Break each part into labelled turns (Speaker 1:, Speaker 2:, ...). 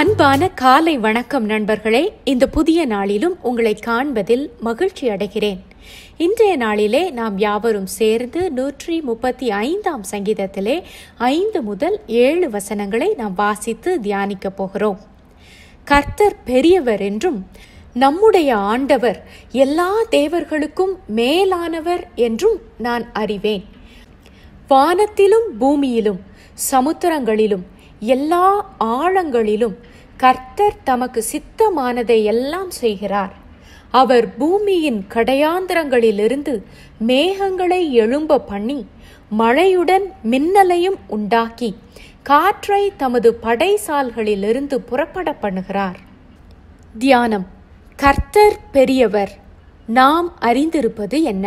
Speaker 1: அன்பான காலை வணக்கம் நண்பர்களே இந்த புதிய நாளிலும் உங்களை காண்பதில் மகிழ்ச்சி அடைகிறேன் இன்றைய நாளிலே நாம் யாவரும் சேர்ந்து நூற்றி முப்பத்தி ஐந்தாம் சங்கீதத்திலே ஐந்து முதல் ஏழு வசனங்களை நாம் வாசித்து தியானிக்கப் போகிறோம் கர்த்தர் பெரியவர் என்றும் நம்முடைய ஆண்டவர் எல்லா தேவர்களுக்கும் மேலானவர் என்றும் நான் அறிவேன் வானத்திலும் பூமியிலும் சமுத்திரங்களிலும் எல்லா ஆழங்களிலும் கர்த்தர் தமக்கு சித்தமானதை எல்லாம் செய்கிறார் அவர் பூமியின் கடையாந்திரங்களிலிருந்து மேகங்களை எழும்ப பண்ணி மழையுடன் மின்னலையும் உண்டாக்கி காற்றை தமது படைசால்களிலிருந்து புறப்பட பண்ணுகிறார் தியானம் கர்த்தர் பெரியவர் நாம் அறிந்திருப்பது என்ன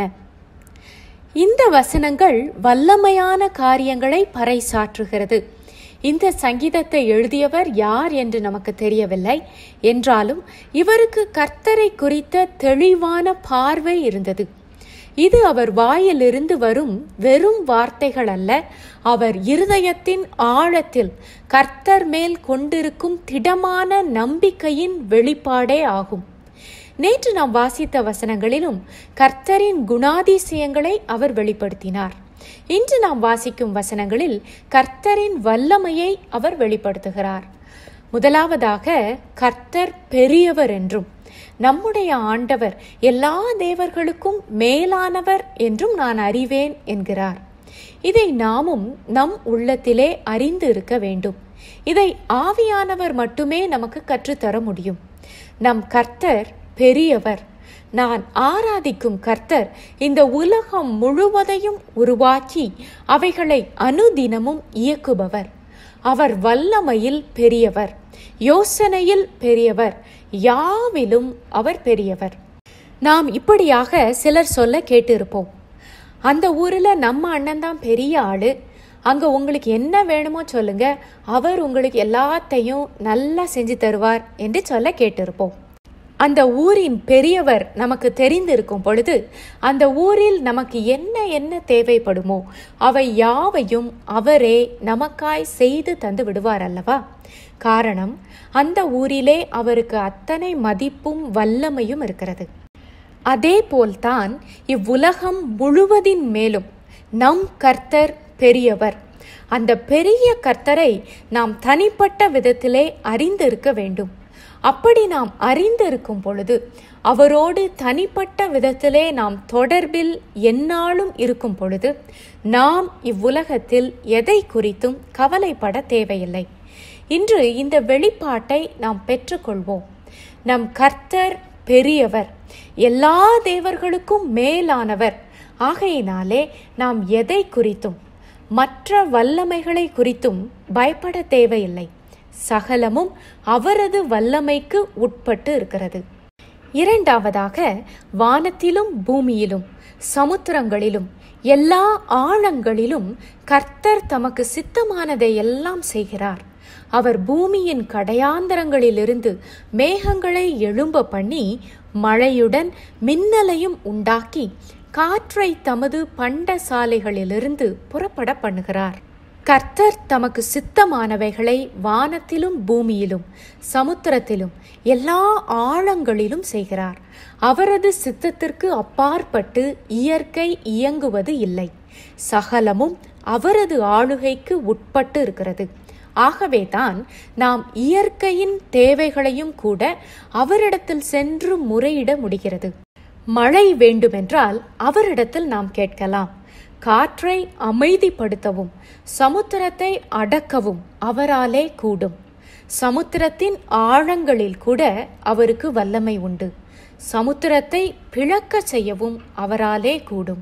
Speaker 1: இந்த வசனங்கள் வல்லமையான காரியங்களை பறைசாற்றுகிறது இந்த சங்கீதத்தை எழுதியவர் யார் என்று நமக்கு தெரியவில்லை என்றாலும் இவருக்கு கர்த்தரை குறித்த தெளிவான பார்வை இருந்தது இது அவர் வாயிலிருந்து வரும் வெறும் வார்த்தைகள் அல்ல அவர் இருதயத்தின் ஆழத்தில் கர்த்தர் மேல் கொண்டிருக்கும் திடமான நம்பிக்கையின் வெளிப்பாடே ஆகும் நேற்று நாம் வாசித்த வசனங்களிலும் கர்த்தரின் குணாதிசயங்களை அவர் வெளிப்படுத்தினார் இன்று நாம் வாசிக்கும் வசனங்களில் கர்த்தரின் வல்லமையை அவர் வெளிப்படுத்துகிறார் முதலாவதாக கர்த்தர் பெரியவர் என்றும் நம்முடைய ஆண்டவர் எல்லா தேவர்களுக்கும் மேலானவர் என்றும் நான் அறிவேன் என்கிறார் இதை நாமும் நம் உள்ளத்திலே அறிந்து இருக்க வேண்டும் இதை ஆவியானவர் மட்டுமே நமக்கு கற்றுத்தர முடியும் நம் கர்த்தர் பெரியவர் நான் ஆராதிக்கும் கர்த்தர் இந்த உலகம் முழுவதையும் உருவாக்கி அவைகளை அனுதினமும் இயக்குபவர் அவர் வல்லமையில் பெரியவர் யோசனையில் பெரியவர் யாவிலும் அவர் பெரியவர் நாம் இப்படியாக சிலர் சொல்ல கேட்டிருப்போம் அந்த ஊரில் நம்ம அண்ணன் தான் பெரிய ஆளு அங்கே உங்களுக்கு என்ன வேணுமோ சொல்லுங்க அவர் உங்களுக்கு எல்லாத்தையும் நல்லா செஞ்சு தருவார் என்று சொல்ல கேட்டிருப்போம் அந்த ஊரின் பெரியவர் நமக்கு தெரிந்திருக்கும் பொழுது அந்த ஊரில் நமக்கு என்ன என்ன தேவைப்படுமோ அவை யாவையும் அவரே நமக்காய் செய்து தந்து விடுவார் அல்லவா காரணம் அந்த ஊரிலே அவருக்கு அத்தனை மதிப்பும் வல்லமையும் இருக்கிறது அதே போல்தான் இவ்வுலகம் முழுவதின் மேலும் நம் கர்த்தர் பெரியவர் அந்த பெரிய கர்த்தரை நாம் தனிப்பட்ட விதத்திலே அறிந்திருக்க வேண்டும் அப்படி நாம் அறிந்திருக்கும் பொழுது அவரோடு தனிப்பட்ட விதத்திலே நாம் தொடர்பில் எந்நாளும் இருக்கும் பொழுது நாம் இவ்வுலகத்தில் எதை குறித்தும் கவலைப்பட தேவையில்லை இன்று இந்த வெளிப்பாட்டை நாம் பெற்றுக்கொள்வோம் நம் கர்த்தர் பெரியவர் எல்லா தேவர்களுக்கும் மேலானவர் ஆகையினாலே நாம் எதை குறித்தும் மற்ற வல்லமைகளை குறித்தும் பயப்பட தேவையில்லை சகலமும் அவரது வல்லமைக்கு உட்பட்டு இருக்கிறது இரண்டாவதாக வானத்திலும் பூமியிலும் சமுத்திரங்களிலும் எல்லா ஆழங்களிலும் கர்த்தர் தமக்கு சித்தமானதை எல்லாம் செய்கிறார் அவர் பூமியின் கடையாந்தரங்களிலிருந்து மேகங்களை எழும்ப பண்ணி மழையுடன் மின்னலையும் உண்டாக்கி காற்றை தமது பண்ட சாலைகளிலிருந்து புறப்பட பண்ணுகிறார் கர்த்தர் தமக்கு சித்தமானவைகளை வானத்திலும் பூமியிலும் சமுத்திரத்திலும் எல்லா ஆழங்களிலும் செய்கிறார் அவரது சித்தத்திற்கு அப்பாற்பட்டு இயற்கை இயங்குவது இல்லை சகலமும் அவரது ஆளுகைக்கு உட்பட்டு இருக்கிறது ஆகவேதான் நாம் இயற்கையின் தேவைகளையும் கூட அவரிடத்தில் சென்று முறையிட முடிகிறது மழை வேண்டுமென்றால் அவரிடத்தில் நாம் கேட்கலாம் காற்றை அமைதிப்படுத்தவும் சமுத்திரத்தை அடக்கவும் அவராலே கூடும் சமுத்திரத்தின் ஆழங்களில் கூட அவருக்கு வல்லமை உண்டு சமுத்திரத்தை பிளக்க செய்யவும் அவராலே கூடும்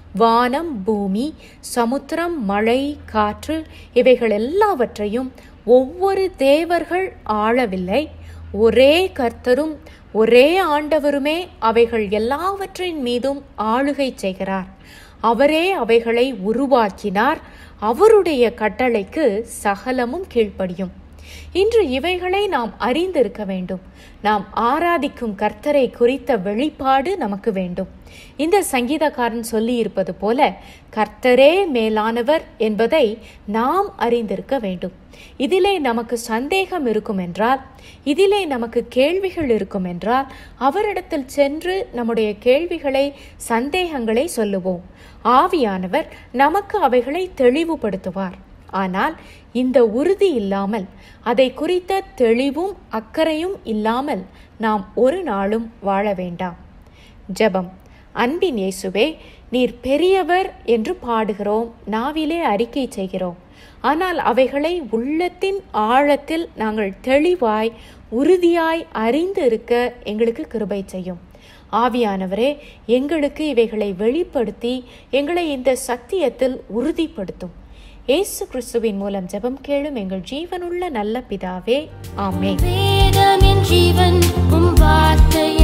Speaker 1: வானம் பூமி சமுத்திரம் மழை காற்று இவைகள் எல்லாவற்றையும் ஒவ்வொரு தேவர்கள் ஆளவில்லை ஒரே கர்த்தரும் ஒரே ஆண்டவருமே அவைகள் எல்லாவற்றின் மீதும் ஆளுகை செய்கிறார் அவரே அவைகளை உருவாக்கினார் அவருடைய கட்டளைக்கு சகலமும் கீழ்ப்படியும் இன்று இவைகளை நாம் அறிந்திருக்க வேண்டும் நாம் ஆராதிக்கும் கர்த்தரை குறித்த வெளிப்பாடு நமக்கு வேண்டும் இந்த சங்கீதக்காரன் சொல்லி இருப்பது போல கர்த்தரே மேலானவர் என்பதை நாம் அறிந்திருக்க வேண்டும் இதிலே நமக்கு சந்தேகம் இருக்கும் என்றால் இதிலே நமக்கு கேள்விகள் இருக்கும் என்றால் அவரிடத்தில் சென்று நம்முடைய கேள்விகளை சந்தேகங்களை சொல்லுவோம் ஆவியானவர் நமக்கு அவைகளை தெளிவுபடுத்துவார் ஆனால் இந்த உறுதி இல்லாமல் அதை குறித்த தெளிவும் அக்கறையும் இல்லாமல் நாம் ஒரு நாளும் வாழ வேண்டாம் ஜெபம் அன்பின் இயேசுவே நீர் பெரியவர் என்று பாடுகிறோம் நாவிலே அறிக்கை செய்கிறோம் ஆனால் அவைகளை உள்ளத்தின் ஆழத்தில் நாங்கள் தெளிவாய் உறுதியாய் அறிந்து இருக்க எங்களுக்கு கிருபை செய்யும் ஆவியானவரே எங்களுக்கு இவைகளை வெளிப்படுத்தி எங்களை இந்த சத்தியத்தில் உறுதிப்படுத்தும் இயேசு கிறிஸ்துவின் மூலம் ஜெபம் கேளும் எங்கள் ஜீவனுள்ள நல்ல பிதாவே ஆமென்
Speaker 2: வேதமின் ஜீவன் உம் வார்த்தை